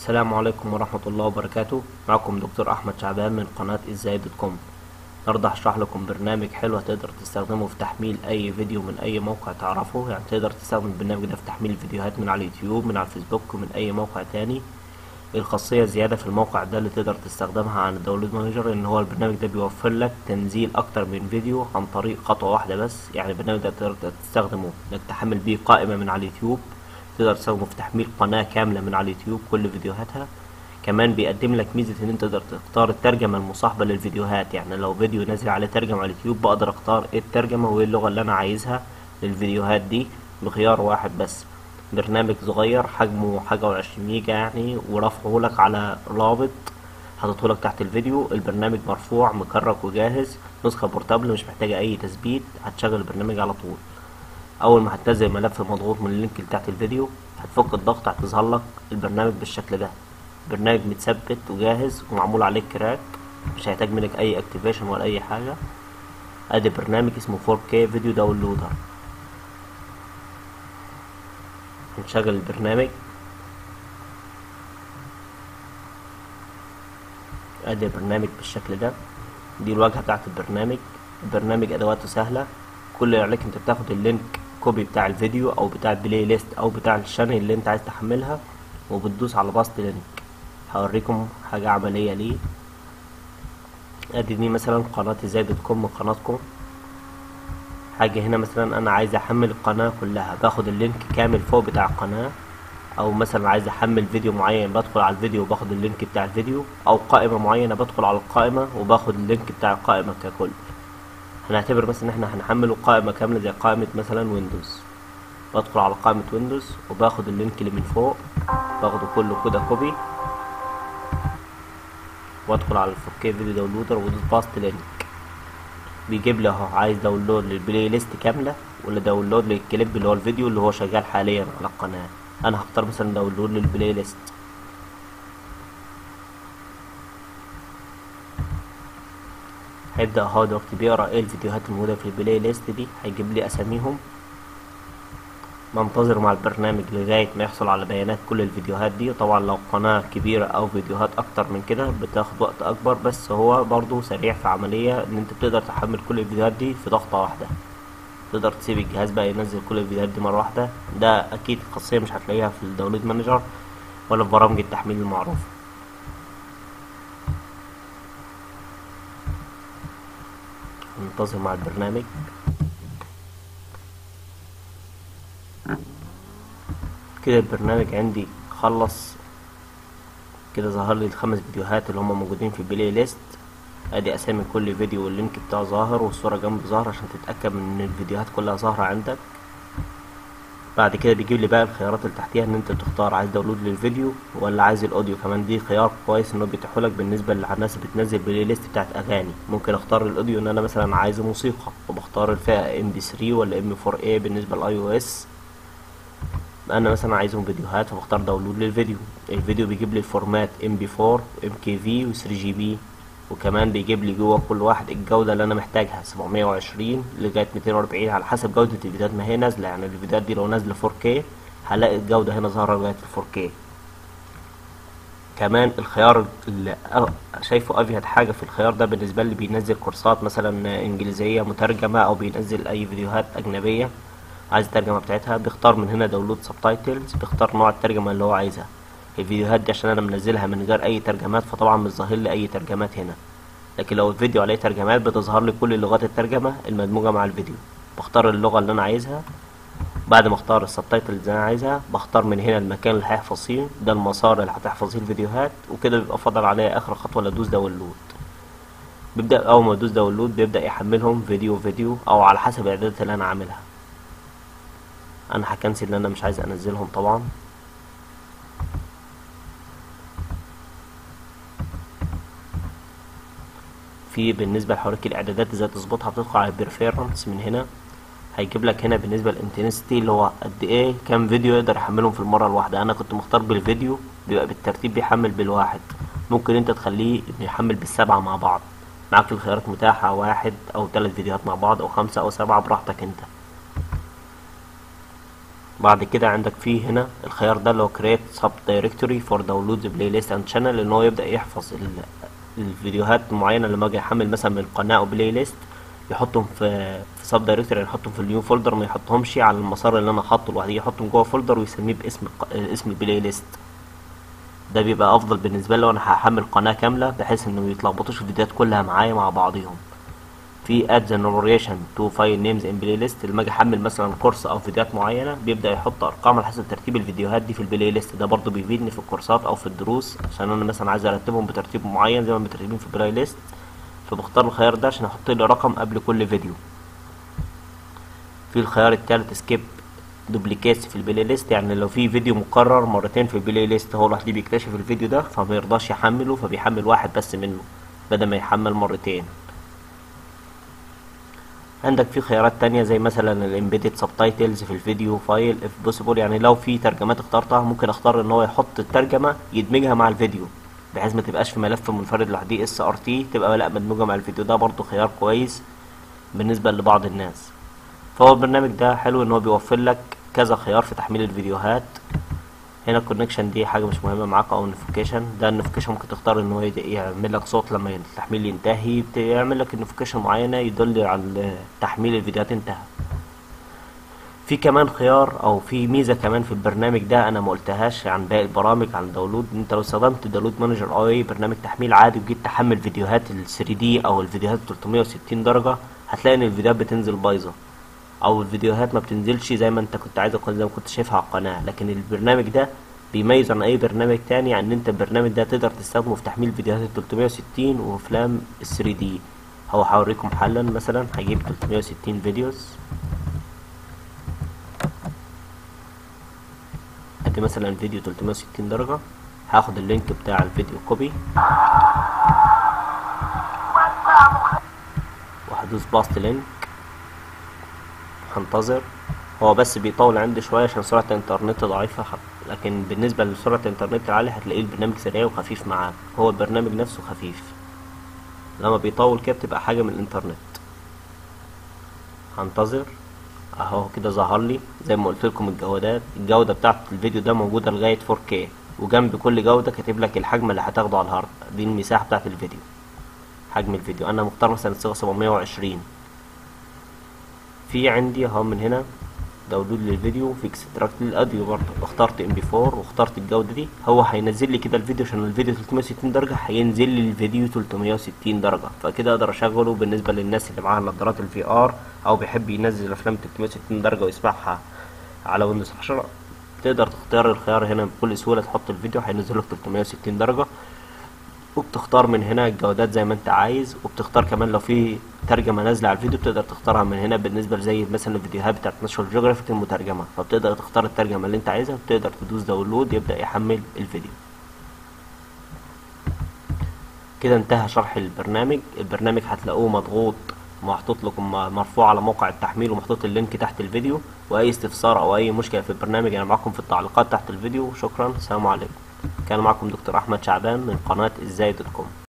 السلام عليكم ورحمة الله وبركاته معكم دكتور أحمد شعبان من قناة ازاي دوت كوم النهاردة هشرح لكم برنامج حلو هتقدر تستخدمه في تحميل أي فيديو من أي موقع تعرفه يعني تقدر تستخدم البرنامج ده في تحميل الفيديوهات من على اليوتيوب من على الفيسبوك ومن أي موقع تاني الخاصية زيادة في الموقع ده اللي تقدر تستخدمها عن الداونلود مانجر ان هو البرنامج ده بيوفر لك تنزيل اكتر من فيديو عن طريق خطوة واحدة بس يعني البرنامج ده تقدر تستخدمه انك تحمل بيه قائمة من على اليوتيوب تقدر تستخدمه في تحميل قناة كاملة من على اليوتيوب كل فيديوهاتها كمان بيقدم لك ميزة ان انت تقدر تختار الترجمة المصاحبة للفيديوهات يعني لو فيديو نازل عليه ترجمة على اليوتيوب بقدر اختار ايه الترجمة وايه اللغة اللي انا عايزها للفيديوهات دي بخيار واحد بس برنامج صغير حجمه حاجة وعشرين ميجا يعني ورفعه لك على رابط حاططه لك تحت الفيديو البرنامج مرفوع مكرك وجاهز نسخة بورتابل مش محتاجة أي تثبيت هتشغل البرنامج على طول أول ما هتنزل ملف مضغوط من اللينك اللي تحت الفيديو هتفك الضغط هتظهر لك البرنامج بالشكل ده برنامج متثبت وجاهز ومعمول عليه كراك مش هيحتاج منك أي اكتيفيشن ولا أي حاجة ادي برنامج اسمه 4K فيديو داونلودر هنشغل البرنامج ادي البرنامج بالشكل ده دي الواجهة بتاعت البرنامج البرنامج ادواته سهلة كل اللي عليك انت بتاخد اللينك كوبي بتاع الفيديو او بتاع البلاي ليست او بتاع الشانل اللي انت عايز تحملها وبتدوس على باست لينك هوريكم حاجة عملية ليه ادي دي مثلا قناة ازاي دوت كوم من قناتكم حاجة هنا مثلا انا عايز احمل القناة كلها باخد اللينك كامل فوق بتاع القناة او مثلا عايز احمل فيديو معين بدخل على الفيديو وباخد اللينك بتاع الفيديو او قائمة معينة بدخل على القائمة وباخد اللينك بتاع القائمة ككل هنعتبر مثلا ان احنا هنحمل قائمة كاملة زي قائمة مثلا ويندوز بدخل على قائمة ويندوز وباخد اللينك اللي من فوق باخده كله كده كوبي وادخل على الفوكيه فيديو داونلودر وادوس باست لينك بيجيب لي اهو عايز داونلود للبلاي ليست كامله ولا داونلود للكليب اللي هو الفيديو اللي هو شغال حاليا على القناه انا هختار مثلا داونلود للبلاي ليست هيبدا اهو دلوقتي بيقرا ايه الفيديوهات الموجوده في البلاي ليست دي هيجيب لي اساميهم بنتظر مع البرنامج لغاية ما يحصل على بيانات كل الفيديوهات دي طبعا لو قناة كبيرة او فيديوهات اكتر من كده بتاخد وقت اكبر بس هو برضو سريع في عملية ان انت بتقدر تحمل كل الفيديوهات دي في ضغطة واحدة تقدر تسيب الجهاز بقى ينزل كل الفيديوهات دي مرة واحدة ده اكيد خاصية مش هتلاقيها في الداونلود مانجر ولا في برامج التحميل المعروفة ننتظر مع البرنامج كده البرنامج عندي خلص كده ظهر لي الخمس فيديوهات اللي هم موجودين في البلاي ليست ادي اسامي كل فيديو واللينك بتاعه ظاهر والصورة جنب ظاهرة عشان تتأكد من ان الفيديوهات كلها ظاهرة عندك بعد كده بيجيب لي بقى الخيارات اللي تحتيها ان انت تختار عايز داونلود للفيديو ولا عايز الاوديو كمان دي خيار كويس انه بيتيحولك بالنسبه للناس اللي بتنزل بلاي ليست بتاعت اغاني ممكن اختار الاوديو ان انا مثلا عايز موسيقى وبختار الفئه ام بي 3 ولا ام 4 اي بالنسبه للاي او اس انا مثلا عايزهم فيديوهات فبختار داونلود للفيديو الفيديو بيجيب لي الفورمات ام بي 4 ام كي في و 3 جي بي وكمان بيجيب لي جوه كل واحد الجوده اللي انا محتاجها 720 لغايه 240 على حسب جوده الفيديوهات ما هي نازله يعني الفيديوهات دي لو نازله 4K هلاقي الجوده هنا ظاهره لغايه ال 4K كمان الخيار اللي شايفه افيد حاجه في الخيار ده بالنسبه لي بينزل كورسات مثلا انجليزيه مترجمه او بينزل اي فيديوهات اجنبيه عايز الترجمه بتاعتها بيختار من هنا داونلود سبتايتلز بيختار نوع الترجمه اللي هو عايزها الفيديوهات دي عشان انا منزلها من غير اي ترجمات فطبعا مش ظاهر لي اي ترجمات هنا لكن لو الفيديو عليه ترجمات بتظهر لي كل لغات الترجمه المدموجه مع الفيديو بختار اللغه اللي انا عايزها بعد ما اختار السبتايتلز اللي انا عايزها بختار من هنا المكان اللي هيحفظ فيه ده المسار اللي هتحفظ فيه الفيديوهات وكده بيبقى فاضل عليا اخر خطوه اللي ادوس داونلود بيبدا اول ما ادوس داونلود بيبدا يحملهم فيديو فيديو او على حسب الاعدادات اللي انا عاملها انا هكنسل ان انا مش عايز انزلهم طبعا في بالنسبه لحركه الاعدادات ازاي تظبطها بتدخل على البرفيرنس من هنا هيجيب لك هنا بالنسبه للانتنسيتي اللي هو قد ايه كام فيديو يقدر يحملهم في المره الواحده انا كنت مختار بالفيديو بيبقى بالترتيب بيحمل بالواحد ممكن انت تخليه انه يحمل بالسبعه مع بعض معاك الخيارات متاحه واحد او ثلاث فيديوهات مع بعض او خمسه او سبعه براحتك انت بعد كده عندك فيه هنا الخيار ده اللي هو create sub directory for download playlist and channel ان هو يبدأ يحفظ ال- الفيديوهات المعينة لما اجي احمل مثلا من قناة او بلاي ليست يحطهم في في سب دايركتوري يحطهم في النيو فولدر ما يحطهمش على المسار اللي انا حاطه لوحده يحطهم جوه فولدر ويسميه باسم الق- اسم البلاي ليست ده بيبقى افضل بالنسبه لي لو انا هحمل قناه كامله بحيث انه يتلخبطوش الفيديوهات كلها معايا مع بعضيهم في add the narration to file names in playlist لما اجي احمل مثلا كورس او فيديوهات معينه بيبدا يحط ارقام على حسب ترتيب الفيديوهات دي في البلاي ليست ده برضو بيفيدني في الكورسات او في الدروس عشان انا مثلا عايز ارتبهم بترتيب معين زي ما مترتبين في البلاي ليست فبختار الخيار ده عشان احط لي رقم قبل كل فيديو في الخيار التالت سكيب دوبليكيتس في البلاي ليست يعني لو في فيديو مكرر مرتين في البلاي ليست هو لوحده بيكتشف الفيديو ده فما يرضاش يحمله فبيحمل واحد بس منه بدل ما يحمل مرتين عندك في خيارات تانية زي مثلا الامبيدد سبتايتلز في الفيديو فايل اف بوسيبل يعني لو في ترجمات اخترتها ممكن اختار ان هو يحط الترجمة يدمجها مع الفيديو بحيث ما تبقاش في ملف منفرد لوحده اس ار تي تبقى لا مدموجة مع الفيديو ده برضو خيار كويس بالنسبة لبعض الناس فهو البرنامج ده حلو ان هو بيوفر لك كذا خيار في تحميل الفيديوهات هنا الكونكشن دي حاجه مش مهمه معاك او النوتيفيكيشن ده النوتيفيكيشن ممكن تختار ان هو يد- يعمل لك صوت لما التحميل ينتهي بيعمل لك النوتيفيكيشن معينه يدل على تحميل الفيديوهات انتهى في كمان خيار او في ميزه كمان في البرنامج ده انا ما قلتهاش عن باقي البرامج عن داونلود انت لو استخدمت داونلود مانجر او اي برنامج تحميل عادي وجيت تحمل فيديوهات ال 3 دي او الفيديوهات 360 درجه هتلاقي ان الفيديوهات بتنزل بايظه او الفيديوهات ما بتنزلش زي ما انت كنت عايز زي ما كنت شايفها على القناه لكن البرنامج ده بيميز عن اي برنامج تاني عن ان انت البرنامج ده تقدر تستخدمه في تحميل فيديوهات ال 360 وافلام ال 3 دي هو هوريكم حالا مثلا هجيب 360 فيديوز ادي مثلا فيديو 360 درجة هاخد اللينك بتاع الفيديو كوبي وهدوس باست لينك هنتظر هو بس بيطول عندي شوية عشان سرعة الانترنت ضعيفة ح- لكن بالنسبة لسرعة الانترنت العالية هتلاقيه البرنامج سريع وخفيف معاك هو البرنامج نفسه خفيف لما بيطول كده بتبقى حاجة من الانترنت هنتظر اهو كده ظهر لي زي ما قلت لكم الجودات الجودة بتاعت الفيديو ده موجودة لغاية 4K وجنب كل جودة كاتب لك الحجم اللي هتاخده على الهارد دي المساحة بتاعت الفيديو حجم الفيديو انا مختار مثلا الصيغة 720 في عندي اهو من هنا داونلود للفيديو في اكستراكت للاوديو برضه اخترت ام بي 4 واخترت الجوده دي هو هينزل لي كده الفيديو عشان الفيديو 360 درجه هينزل لي الفيديو 360 درجه فكده اقدر اشغله بالنسبه للناس اللي معاها نظارات الفي ار او بيحب ينزل افلام 360 درجه ويسمعها على ويندوز 10 تقدر تختار الخيار هنا بكل سهوله تحط الفيديو هينزل لك 360 درجه وبتختار من هنا الجودات زي ما انت عايز وبتختار كمان لو في ترجمه نازله على الفيديو بتقدر تختارها من هنا بالنسبه زي مثلا الفيديوهات بتاعت ناشونال جيوغرافيك المترجمه فبتقدر تختار الترجمه اللي انت عايزها وتقدر تدوس داونلود يبدا يحمل الفيديو كده انتهى شرح البرنامج البرنامج هتلاقوه مضغوط محطوط لكم مرفوع على موقع التحميل ومحطوط اللينك تحت الفيديو واي استفسار او اي مشكله في البرنامج انا معاكم في التعليقات تحت الفيديو شكرا سلام عليكم كان معكم دكتور احمد شعبان من قناه ازاي دوت كوم